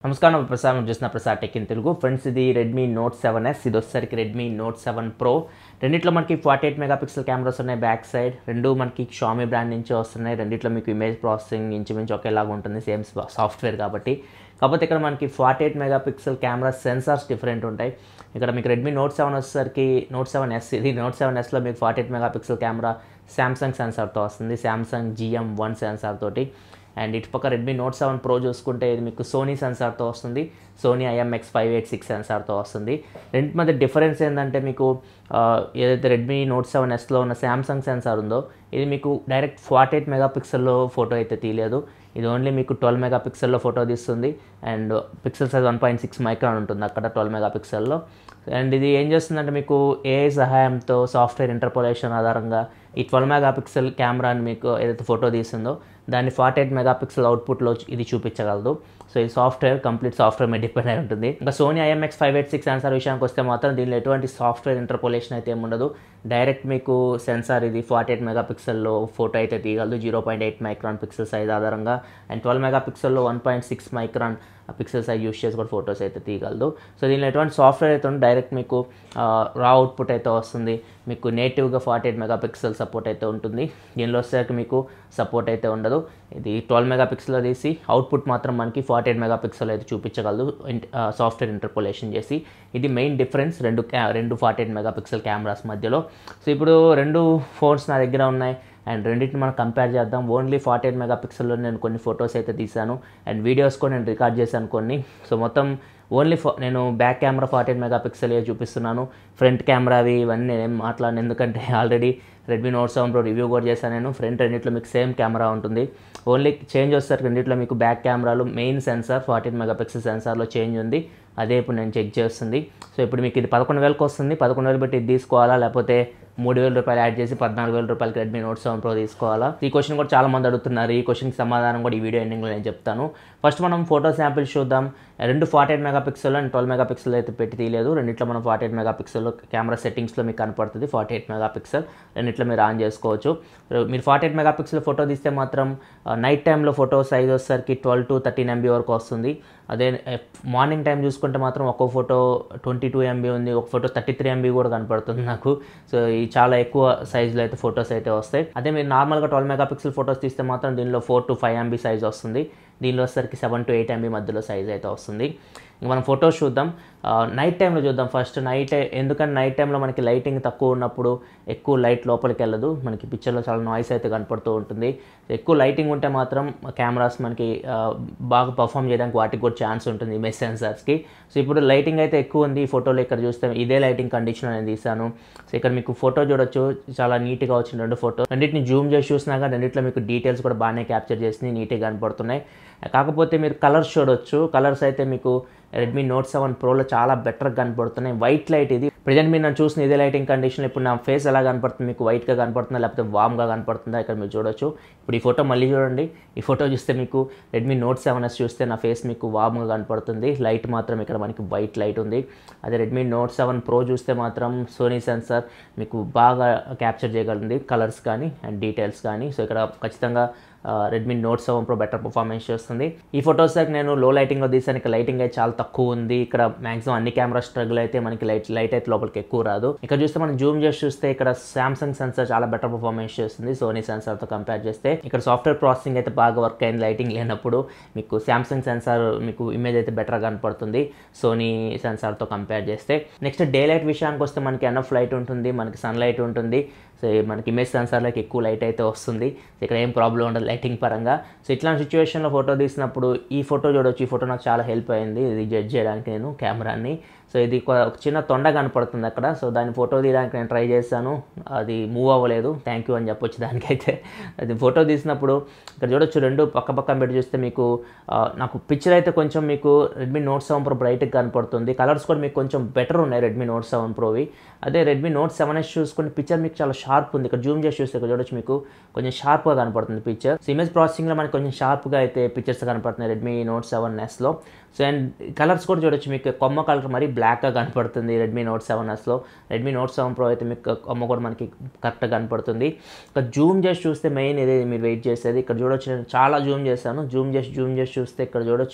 నమస్కారం ప్రసాద్ మీరు చూసిన Prasad tech in Telugu friends ఇది రెడ్మీ నోట్ సెవెన్ ఎస్ ఇది వచ్చేసరికి రెడ్మీ నోట్ సెవెన్ ప్రో రెండిట్లో మనకి ఫార్టీ ఎయిట్ మెగాపిక్సెల్ కెమెరాస్ ఉన్నాయి బ్యాక్ సైడ్ రెండు మనకి షామీ బ్రాండ్ నుంచి వస్తున్నాయి రెండిట్లో మీకు ఇమేజ్ ప్రాసెసింగ్ ఇంచుమించు ఒకేలాగా ఉంటుంది సేమ్ సాఫ్ట్వేర్ కాబట్టి కాకపోతే ఇక్కడ మనకి forty eight megapixel camera sensors different ఉంటాయి ఇక్కడ మీకు రెడ్మీ నోట్ సెవెన్ వచ్చేసరికి నోట్ సెవెన్ ఎస్ ఇది నోట్ సెవెన్ ఎస్లో మీకు forty eight megapixel camera Samsung సెన్సార్తో వస్తుంది శాంసంగ్ జిఎం వన్ సెన్సార్ తోటి అండ్ ఇటు పక్క రెడ్మీ నోట్ సెవెన్ ప్రో చూసుకుంటే ఇది మీకు సోనీ సెన్సార్తో వస్తుంది Sony IMX five eight six సెన్సార్తో వస్తుంది రెండింటి మధ్య డిఫరెన్స్ ఏంటంటే మీకు ఆ, ఏదైతే రెడ్మీ నోట్ సెవెన్ ఎస్లో ఉన్న శాంసంగ్ సెన్సార్ ఉందో ఇది మీకు డైరెక్ట్ ఫార్టీ ఎయిట్ మెగాపిక్సెల్లో ఫోటో అయితే తీయలేదు ఇది ఓన్లీ మీకు ట్వెల్వ్ మెగాపిక్సెల్లో ఫోటో తీస్తుంది and pixel size one point six micron ఉంటుంది అక్కడ ట్వెల్వ్ మెగాపిక్సెల్లో అండ్ ఇది ఏం చేస్తుందంటే మీకు ఏఐ సహాయంతో సాఫ్ట్వేర్ ఇంటర్పోలేషన్ ఆధారంగా ఈ ట్వెల్వ్ మెగాపిక్సెల్ కెమెరాని మీకు ఏదైతే ఫోటో తీస్తుందో దాన్ని ఫార్టీ ఎయిట్ మెగాపిక్సెల్ అవుట్పుట్లో ఇది చూపించగలదు సో ఈ సాఫ్ట్వేర్ కంప్లీట్ సాఫ్ట్వేర్ మీద డిపెండ్ అయి ఉంటుంది ఇంకా Sony IMX five eight six sensor విషయానికి వస్తే మాత్రం దీనిలో ఎటువంటి సాఫ్ట్వేర్ ఇంటర్పోలేషన్ అయితే ఏమి ఉండదు డైరెక్ట్ మీకు సెన్సార్ ఇది ఫార్టీ ఎయిట్ మెగాపిక్సెల్లో ఫోటో అయితే తీయగలదు zero point eight micron pixel size ఆధారంగా అండ్ ట్వెల్వ్ మెగాపిక్సెల్లో one point six micron pixel size use చేసి కూడా ఫొటోస్ అయితే తీయగలదు సో దీనిలో ఎటువంటి సాఫ్ట్వేర్ అయితే ఉంటే డైరెక్ట్ మీకు రా అవుట్పుట్ అయితే వస్తుంది మీకు నేటివ్గా ఫార్టీ ఎయిట్ మెగాపిక్సెల్ సపోర్ట్ అయితే ఉంటుంది దీనిలో వచ్చేసరికి మీకు సపోర్ట్ అయితే ఉండదు ఇది ట్వెల్వ్ మెగాపిక్సెల్ తీసి అవుట్పుట్ మాత్రం మనకి ఫార్టీ ఎయిట్ మెగాపిక్సెల్ అయితే చూపించగలదు సాఫ్ట్వేర్ ఇంటర్పోలేషన్ చేసి ఇది మెయిన్ డిఫరెన్స్ రెండు క్యా రెండు ఫార్టీ ఎయిట్ మెగాపిక్సెల్ కెమెరాస్ మధ్యలో సో ఇప్పుడు రెండు ఫోన్స్ నా దగ్గర ఉన్నాయి అండ్ రెండింటిని మనం కంపేర్ చేద్దాం ఓన్లీ ఫార్టీ ఎయిట్ మెగాపిక్సెల్లో నేను కొన్ని ఫొటోస్ అయితే తీశాను అండ్ వీడియోస్ కూడా నేను రికార్డ్ చేశాను కొన్ని సో మొత్తం ఓన్లీ ఫో నేను back camera forty eight megapixel చూపిస్తున్నాను ఫ్రంట్ కెమెరా అవి ఇవన్నీ నేనేం మాట్లాడను ఎందుకంటే already Redmi note seven pro review కూడా చేశాను నేను ఫ్రంట్ రెండిట్లో మీకు సేమ్ కెమెరా ఉంటుంది ఓన్లీ చేంజ్ వస్తారు రెండిట్లో మీకు బ్యాక్ కెమెరాలు main sensor forty eight megapixel సెన్సార్లో చేంజ్ ఉంది అదే ఇప్పుడు నేను చెక్ చేస్తుంది సో ఇప్పుడు మీకు ఇది పదకొండు వేలకు వస్తుంది పదకొండు వేలు పెట్టి ఇది తీసుకోవాలా లేకపోతే మూడు వేల రూపాయలు యాడ్ చేసి పద్నాలుగు వేల రూపాయలకి రెడ్మీ నోట్ సెవెన్ ప్రో తీసుకోవాలా ఈ క్వశ్చన్ కూడా చాలా మంది అడుగుతున్నారు ఈ క్వశ్చన్కి సమాధానం కూడా ఈ వీడియో ఎండింగ్లో నేను చెప్తాను ఫస్ట్ మనం ఫోటో శాంపిల్స్ చూద్దాం రెండు forty eight megapixel and twelve megapixel అయితే పెట్టి తీయలేదు రెండిట్లో మనం ఫార్టీ ఎయిట్ మెగాపిక్సెల్ కెమెరా సెట్టింగ్స్లో మీకు కనపడుతుంది ఫార్టీ ఎయిట్ మెగాపిక్సెల్ రెండిట్లో మీరు ఆన్ చేసుకోవచ్చు మీరు ఫార్టీ ఎయిట్ మెగాపిక్సెల్ ఫోటో తీస్తే మాత్రం నైట్ టైంలో ఫోటో సైజ్ వచ్చేసరికి ట్వెల్వ్ టు థర్టీన్ ఎంబీ వరకు వస్తుంది అదే మార్నింగ్ టైం చూసుకుంటే మాత్రం ఒక్కో ఫోటో ట్వంటీ టూ ఎంబీ ఉంది ఒక ఫోటో థర్టీ త్రీ ఎంబీ కూడా కనపడుతుంది నాకు సో ఈ చాలా ఎక్కువ సైజులో అయితే ఫొటోస్ అయితే వస్తాయి అదే మీరు నార్మల్గా ట్వెల్వ్ మెగాపిక్సెల్ ఫొటోస్ తీస్తే మాత్రం దీనిలో four to five MB size వస్తుంది దీనిలో వచ్చేసరికి సెవెన్ టు ఎయిట్ ఎంబీ మధ్యలో సైజ్ అయితే వస్తుంది ఇంక మనం ఫొటోస్ చూద్దాం నైట్ టైంలో చూద్దాం ఫస్ట్ నైట్ ఎందుకంటే నైట్ టైంలో మనకి లైటింగ్ తక్కువ ఉన్నప్పుడు ఎక్కువ లైట్ లోపలికి వెళ్ళదు మనకి పిక్చర్లో చాలా నాయిస్ అయితే కనపడుతూ ఉంటుంది ఎక్కువ లైటింగ్ ఉంటే మాత్రం కెమెరాస్ మనకి ఆ, బాగా పర్ఫామ్ చేయడానికి వాటికి కూడా ఛాన్స్ ఉంటుంది ఇమేజ్ సెన్సార్స్కి సో ఇప్పుడు లైటింగ్ అయితే ఎక్కువ ఉంది ఈ ఫోటోలో ఇక్కడ చూస్తే ఇదే లైటింగ్ కండిషన్ నేను తీసాను సో ఇక్కడ మీకు ఫోటో చూడొచ్చు చాలా నీట్గా వచ్చిన రెండు ఫోటో రెండింటిని జూమ్ చేసి చూసినా కానీ రెండిట్లో మీకు డీటెయిల్స్ కూడా బాగానే క్యాప్చర్ చేసి నీట్గా కనపడుతున్నాయి కాకపోతే మీరు కలర్స్ చూడొచ్చు కలర్స్ అయితే మీకు రెడ్మీ నోట్ సెవెన్ ప్రోలో చాలా బెటర్గా కనపడుతున్నాయి వైట్ లైట్ ఇది ప్రజెంట్ మీరు నన్ను చూసిన ఇదే లైటింగ్ కండిషన్ ఇప్పుడు నా ఫేస్ ఎలా కనపడుతుంది మీకు వైట్గా కనపడుతుందా లేకపోతే వామ్గా కనపడుతుందా ఇక్కడ మీరు చూడొచ్చు ఇప్పుడు ఈ ఫోటో మళ్ళీ చూడండి ఈ ఫోటో చూస్తే మీకు రెడ్మీ నోట్ సెవెన్ ఎస్ చూస్తే నా ఫేస్ మీకు వామ్గా కనపడుతుంది లైట్ మాత్రం ఇక్కడ మనకి వైట్ లైట్ ఉంది అదే రెడ్మీ నోట్ సెవెన్ ప్రో చూస్తే మాత్రం సోనీ సెన్సార్ మీకు బాగా క్యాప్చర్ చేయగలిగింది కలర్స్ కానీ అండ్ డీటెయిల్స్ కానీ సో ఇక్కడ ఖచ్చితంగా Redmi note seven pro better performance చేస్తుంది ఈ ఫొటోస్ నేను లో లైటింగ్లో తీసాను ఇక్కడ లైటింగ్ అయితే చాలా తక్కువ ఉంది ఇక్కడ మాక్సిమం అన్ని కెమెరా స్ట్రగుల్ అయితే మనకి లైట్ లైట్ అయితే లోపలికి ఎక్కువ రాదు ఇక్కడ చూస్తే మనం జూమ్ చేసి చూస్తే ఇక్కడ సామ్సంగ్ సెన్సార్ చాలా బెటర్ పర్ఫార్మెన్స్ చేస్తుంది సోనీ సెన్సార్తో కంపేర్ చేస్తే ఇక్కడ సాఫ్ట్వేర్ ప్రాసెసింగ్ అయితే బాగా వర్క్ అయింది లైటింగ్ లేనప్పుడు మీకు సామ్సంగ్ సెన్సార్ మీకు ఇమేజ్ అయితే బెటర్గా కనపడుతుంది సోనీ సెన్సార్తో కంపేర్ చేస్తే నెక్స్ట్ డే లైట్ విషయానికి వస్తే మనకి ఎనఫ్ లైట్ ఉంటుంది మనకి సన్ లైట్ ఉంటుంది సో మనకి ఇమేజ్ సెన్సార్లోకి ఎక్కువ లైట్ అయితే వస్తుంది సో ఇక్కడ ఏం ప్రాబ్లం ఉండదు లైటింగ్ పరంగా సో ఇట్లాంటి సిచ్యువేషన్లో ఫోటో తీసినప్పుడు ఈ ఫోటో చూడొచ్చు ఈ ఫోటో నాకు చాలా హెల్ప్ అయింది ఇది జడ్జ్ చేయడానికి నేను కెమెరాని సో ఇది ఒక ఒక చిన్న తొండ కనపడుతుంది అక్కడ సో దాన్ని ఫోటో తీయడానికి నేను ట్రై చేశాను అది మూవ్ అవ్వలేదు థ్యాంక్ యూ అని చెప్పొచ్చు దానికైతే అది ఫోటో తీసినప్పుడు ఇక్కడ చూడొచ్చు రెండు పక్క పక్కన పెట్టి చూస్తే మీకు ఆ, నాకు పిక్చర్ అయితే కొంచెం మీకు రెడ్మీ నోట్ సెవెన్ ప్రో బ్రైట్గా కనపడుతుంది కలర్స్ కూడా మీకు కొంచెం బెటర్ ఉన్నాయి రెడ్మీ నోట్ సెవెన్ ప్రోవి అదే రెడ్మీ నోట్ సెవెన్ ఎస్ చూసుకుని పిక్చర్ మీకు చాలా షార్ప్ ఉంది ఇక్కడ జూమ్ చేసి చూస్తే ఇక్కడ చూడొచ్చు మీకు కొంచెం షార్ప్గా కనపడుతుంది పిక్చర్ సో ఇమేజ్ ప్రాసెసింగ్లో మనకి కొంచెం షార్ప్గా అయితే పిక్చర్స్ కనపడుతున్నాయి రెడ్మీ నోట్ సెవెన్ ఎస్లో సో అండ్ కలర్స్ కూడా చూడొచ్చు మీకు కొమ్మ కలర్ మరి బ్లాక్గా కనపడుతుంది రెడ్మీ నోట్ సెవెన్ ఎస్లో రెడ్మీ నోట్ సెవెన్ ప్రో అయితే మీకు కొమ్మ కూడా మనకి కరెక్ట్గా కనపడుతుంది ఇక్కడ జూమ్ చేసి చూస్తే మెయిన్ ఇదే మీరు వెయిట్ చేసేది ఇక్కడ చూడొచ్చు నేను చాలా జూమ్ చేశాను జూమ్ చేసి జూమ్ చేసి చూస్తే ఇక్కడ చూడొచ్చు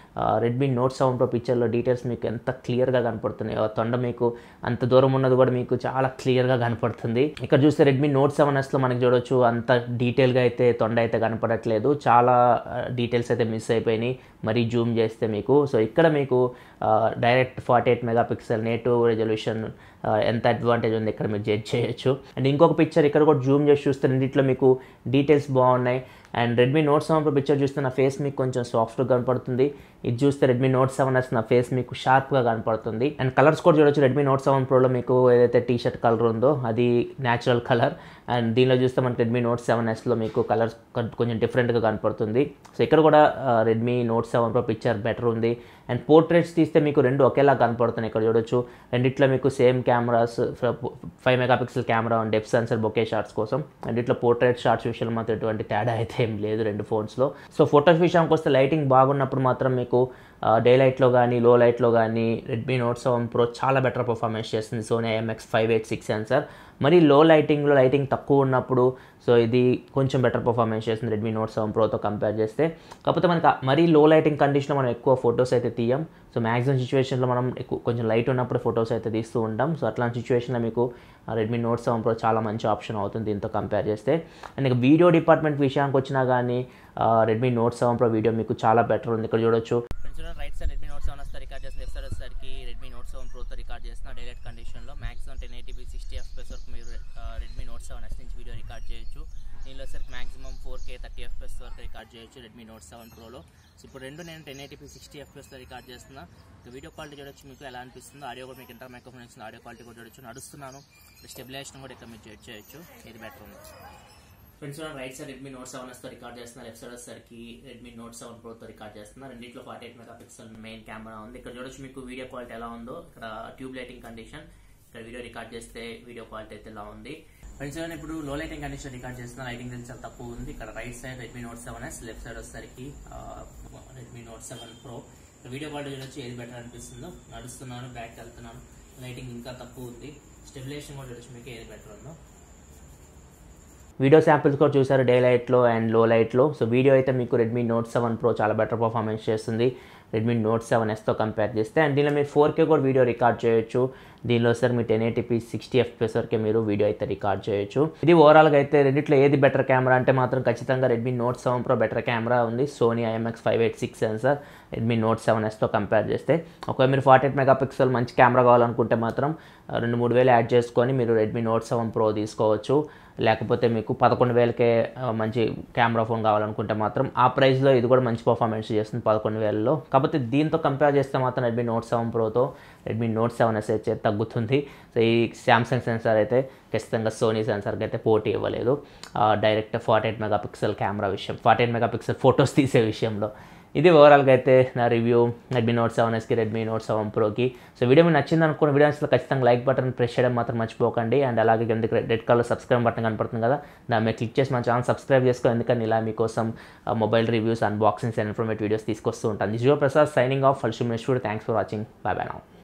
రెడ్మీ నోట్ సెవెన్ ప్రో పిక్చర్లో డీటెయిల్స్ మీకు ఎంత క్లియర్గా కనపడుతున్నాయి ఆ తొండ మీకు అంత దూరం ఉన్నది కూడా మీకు చాలా క్లియర్గా కనపడుతుంది ఇక్కడ చూస్తే రెడ్మీ నోట్ సెవెన్ ఎస్లో మనకి చూడొచ్చు అంత డీటెయిల్గా అయితే తొండ అయితే కనపడట్లేదు చాలా డీటెయిల్స్ అయితే మిస్ అయిపోయినాయి మరీ జూమ్ చేస్తే మీకు సో ఇక్కడ మీకు direct forty eight megapixel native resolution ఎంత అడ్వాంటేజ్ ఉంది ఇక్కడ మీరు జడ్జ్ చేయొచ్చు అండ్ ఇంకొక పిక్చర్ ఇక్కడ కూడా జూమ్ చేసి చూస్తే రెండిట్లో మీకు డీటెయిల్స్ బాగున్నాయి and Redmi note seven pro picture చూస్తే నా ఫేస్ మీకు కొంచెం సాఫ్ట్గా కనపడుతుంది ఇది చూస్తే రెడ్మీ నోట్ సెవెన్ ఎస్ నా ఫేస్ మీకు షార్ప్గా కనపడుతుంది అండ్ కలర్స్ కూడా చూడొచ్చు రెడ్మీ నోట్ సెవెన్ ప్రోలో మీకు ఏదైతే టీ షర్ట్ కలర్ ఉందో అది న్యాచురల్ కలర్ అండ్ దీనిలో చూస్తే మనకి రెడ్మీ నోట్ సెవెన్ ఎస్లో మీకు కలర్స్ కొంచెం డిఫరెంట్గా కనపడుతుంది సో ఇక్కడ కూడా Redmi note seven pro picture better ఉంది అండ్ పోర్ట్రేట్స్ తీస్తే మీకు రెండు ఒకేలా కనపడుతున్నాయి ఇక్కడ చూడొచ్చు రెండిట్లో మీకు same cameras five megapixel camera and depth sensor bokeh shots కోసం అండ్ ఇట్లా పోర్ట్రేట్ షాట్స్ విషయంలో మాత్రం ఎటువంటి తేడా అయితే ఏం లేదు రెండు ఫోన్స్లో సో ఫోటోస్ విషయానికి వస్తే లైటింగ్ బాగున్నప్పుడు మాత్రం మీకు డే లైట్లో కానీ లో లైట్లో కానీ రెడ్మీ నోట్ సెవెన్ ప్రో చాలా బెటర్ పర్ఫార్మెన్స్ చేస్తుంది Sony IMX five eight six sensor మరి లో లైటింగ్లో లైటింగ్ తక్కువ ఉన్నప్పుడు సో ఇది కొంచెం బెటర్ పర్ఫార్మెన్స్ చేస్తుంది రెడ్మీ నోట్ సెవెన్ ప్రోతో కంపేర్ చేస్తే కాకపోతే మనకి మరీ లో లైటింగ్ కండిషన్లో మనం ఎక్కువ ఫొటోస్ అయితే తీయం సో మ్యాక్సిమం సిచ్యువేషన్లో మనం ఎక్కువ కొంచెం లైట్ ఉన్నప్పుడు ఫొటోస్ అయితే తీస్తూ ఉంటాం సో అట్లాంటి సిచ్యువేషన్లో మీకు రెడ్మీ నోట్ సెవెన్ ప్రో చాలా మంచి ఆప్షన్ అవుతుంది దీంతో కంపేర్ చేస్తే అండ్ ఇక వీడియో డిపార్ట్మెంట్ విషయానికి వచ్చినా కానీ Redmi note seven pro video మీకు చాలా బెటర్ ఉంది ఇక్కడ చూడొచ్చు right side Redmi note seven వస్తే రికార్డ్ చేసిన లెఫ్ట్ సైడ్ వచ్చేసరికి రెడ్మీ నోట్ సెవెన్ ప్రోతో రికార్డ్ చేసిన డైరెక్ట్ కండిషన్లో maximum ten eighty p sixty FS వరకు మీరు రెడ్మీ నోట్ సెవెన్ ఎస్ నుంచి వీడియో రికార్డ్ చేయొచ్చు దీనిలో సరికి maximum four K thirty FS వరకు రికార్డ్ చేయొచ్చు రెడ్మీ నోట్ సెవెన్ ప్రోలో సో ఇప్పుడు రెండు నేను టెన్ ఎయిటీపీ సిక్స్టీ ఎఫ్ఎస్లో రికార్డ్ చేస్తున్నా ఇక వీడియో క్వాలిటీ చూడొచ్చు మీకు ఎలా అనిపిస్తుందో ఆడియో కూడా మీకు ఇంటర్ మైక్రోఫోన్ వచ్చింది ఆడియో క్వాలిటీ కూడా చూడొచ్చు నడుస్తున్నాను స్టెబిలైజేషన్ కూడా ఇక్కడ మీరు జడ్జ్ చేయొచ్చు ఇది బెటర్ ఉంది friends right side Redmi note seven తో రికార్డ్ చేస్తున్నా లెఫ్ట్ సైడ్ వచ్చేసరికి రెడ్మీ నోట్ సెవెన్ ప్రో తో రికార్డ్ చేస్తున్నా రెండింటిలో forty eight megapixel main camera ఉంది ఇక్కడ చూడొచ్చు మీకు వీడియో క్వాలిటీ ఎలా ఉందో ఇక్కడ ట్యూబ్ లైటింగ్ కండిషన్ ఇక్కడ వీడియో రికార్డ్ చేస్తే వీడియో క్వాలిటీ అయితే ఎలా ఉంది ఫ్రెండ్స్ ఇప్పుడు లో లైటింగ్ కండిషన్ రికార్డ్ చేస్తున్నా లైటింగ్ చాలా తక్కువ ఉంది ఇక్కడ right side Redmi note seven S left side వచ్చేసరికి Redmi note seven pro video quality చూడొచ్చు ఏది బెటర్ అనిపిస్తుందో నడుస్తున్నాను బ్యాక్ వెళ్తున్నాను లైటింగ్ ఇంకా తక్కువ ఉంది స్టెబిలేషన్ కూడా చూడొచ్చు మీకు ఏది బెటర్ ఉందో వీడియో శాంపిల్స్ కూడా చూసారు డే లైట్లో అండ్ లో లైట్లో సో వీడియో అయితే మీకు రెడ్మీ నోట్ సెవెన్ ప్రో చాలా బెటర్ పర్ఫార్మెన్స్ చేస్తుంది రెడ్మీ నోట్ సెవెన్ ఎస్తో కంపేర్ చేస్తే అండ్ దీనిలో మీరు ఫోర్ కే కూడా వీడియో రికార్డ్ చేయొచ్చు దీనిలో సార్ మీ టెన్ ఎయిటీపీ సిక్స్టీ ఎఫ్పిఎస్ వరకే మీరు వీడియో అయితే రికార్డ్ చేయొచ్చు ఇది ఓవరాల్గా అయితే రెండిట్లో ఏది బెటర్ కెమెరా అంటే మాత్రం ఖచ్చితంగా Redmi note seven pro better camera ఉంది Sony IMX five eight six sensor Redmi note seven ఎస్తో కంపేర్ చేస్తే ఒకవేళ మీరు ఫార్టీ ఎయిట్ మెగా పిక్సెల్ మంచి కెమెరా కావాలనుకుంటే మాత్రం రెండు మూడు వేలు యాడ్ చేసుకొని మీరు రెడ్మీ నోట్ సెవెన్ ప్రో తీసుకోవచ్చు లేకపోతే మీకు పదకొండు వేలకే మంచి కెమెరా ఫోన్ కావాలనుకుంటే మాత్రం ఆ ప్రైస్లో ఇది కూడా మంచి పర్ఫార్మెన్స్ చేస్తుంది పదకొండు వేలలో కాకపోతే దీంతో కంపేర్ చేస్తే మాత్రం రెడ్మీ నోట్ సెవెన్ ప్రోతో రెడ్మీ నోట్ సెవెన్ ఎస్ అయితే తగ్గుతుంది సో ఈ శాంసంగ్ సెన్సార్ అయితే ఖచ్చితంగా సోనీ సెన్సార్కి అయితే పోటీ ఇవ్వలేదు direct forty eight megapixel camera విషయం forty eight megapixel photos తీసే విషయంలో ఇది ఓవరాల్గా అయితే నా రివ్యూ రెడ్మీ నోట్ సెవెన్ ఎస్కి రెడ్మీ నోట్ సెవెన్ ప్రోకి సో వీడియో మీకు నచ్చింది అనుకున్న వీడియో నచ్చితే ఖచ్చితంగా లైక్ బటన్ ప్రెస్ చేయడం మాత్రం మర్చిపోకండి అండ్ అలాగే కిందకి రెడ్ కలర్ సబ్స్క్రైబ్ బటన్ కనపడుతుంది కదా దాని మీద క్లిక్ చేసి మన ఛానల్ సబ్స్క్రైబ్ చేసుకో ఎందుకంటే ఇలా మీకోసం mobile reviews unboxings and informative videos తీసుకొస్తూ ఉంటాను జియో ప్రసాద్ సైనింగ్ ఆఫ్ ఫల్షుమ్ studio thanks for watching bye bye now